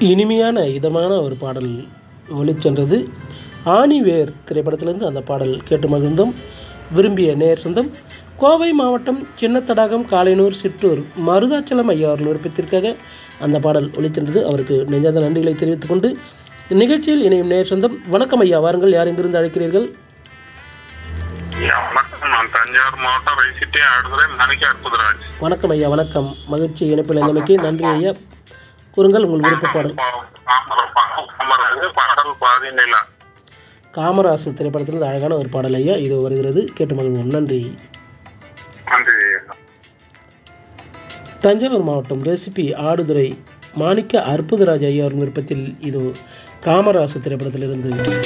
இனிமையான இதமான ஒரு பாடல் ஒளிச்சென்றது ஆணிவேர் திரைப்படத்திலிருந்து அந்த பாடல் கேட்டு மகிழ்ந்தோம் விரும்பிய நேர் சொந்தம் கோவை மாவட்டம் சின்னத்தடாகம் காலைனூர் சிற்றூர் மருதாச்சலம் ஐயா அவர்கள் விருப்பத்திற்காக அந்த பாடல் ஒளிச்சென்றது அவருக்கு நெஞ்சாத நன்றிகளை தெரிவித்துக் கொண்டு நிகழ்ச்சியில் இணையும் நேர் சொந்தம் வணக்கம் ஐயா வாருங்கள் யார் எங்கிருந்து அழைக்கிறீர்கள் ஐயா, வணக்கம் நான் தஞ்சாவூர் மாவட்டம் ரைசிட்டி ஆடுதுறை மணிக்கு அற்புதராஜ் வணக்கம் ஐயா வணக்கம் மகிழ்ச்சி இணைப்பில் இருந்தமைக்கு நன்றி ஐயா கூறுங்கள் உங்கள் விருப்ப பாடல் காமராஜ் பாடல் பாதி நிலா காமராசு திரைப்படத்திலிருந்து அழகான ஒரு பாடல் ஐயா இது வருகிறது கேட்டு மகிழ்வோம் நன்றி நன்றி தஞ்சாவூர் மாவட்டம் ரெசிபி ஆடுதுறை மாணிக்க அற்புதராஜ் ஐயா அவர்கள் விருப்பத்தில் இது காமராசு திரைப்படத்திலிருந்து